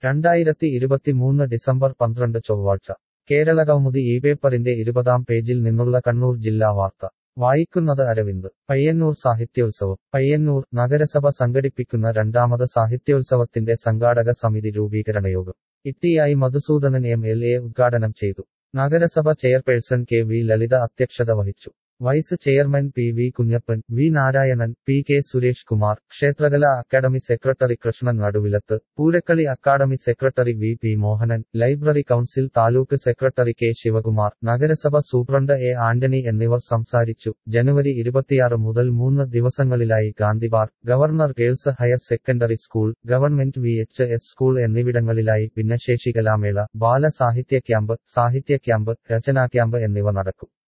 രണ്ടായിരത്തി ഇരുപത്തിമൂന്ന് ഡിസംബർ പന്ത്രണ്ട് ചൊവ്വാഴ്ച കേരളകൗമുദി ഈ പേപ്പറിന്റെ ഇരുപതാം പേജിൽ നിന്നുള്ള കണ്ണൂർ ജില്ലാ വാർത്ത വായിക്കുന്നത് അരവിന്ദ് പയ്യന്നൂർ സാഹിത്യോത്സവം പയ്യന്നൂർ നഗരസഭ സംഘടിപ്പിക്കുന്ന രണ്ടാമത് സാഹിത്യോത്സവത്തിന്റെ സംഘാടക സമിതി രൂപീകരണ യോഗം ഇട്ടിയായി മധുസൂദനൻ എം എൽ എ ഉദ്ഘാടനം ചെയ്തു നഗരസഭ ചെയർപേഴ്സൺ കെ വി ലളിത അധ്യക്ഷത വഹിച്ചു vice chairman P V Kunhappan V Narayanan P K Suresh Kumar ക്ഷേത്രകല academy secretary Krishnan Naduvilath Poorakkali academy secretary V P Mohanan library council taluk secretary K Sivakumar നഗരസഭ സൂപ്രണ്ട് എ ആന്റണി എന്നിവർ സംസാരിച്ചു ജനുവരി ഇരുപത്തിയാറ് മുതൽ മൂന്ന് ദിവസങ്ങളിലായി Gandhi park governor girls higher secondary school government V H S school എന്നിവിടങ്ങളിലായി ഭിന്നശേഷി കലാമേള ബാലസാഹിത്യ ക്യാമ്പ് സാഹിത്യ ക്യാമ്പ് രചനാ ക്യാമ്പ് എന്നിവ നടക്കും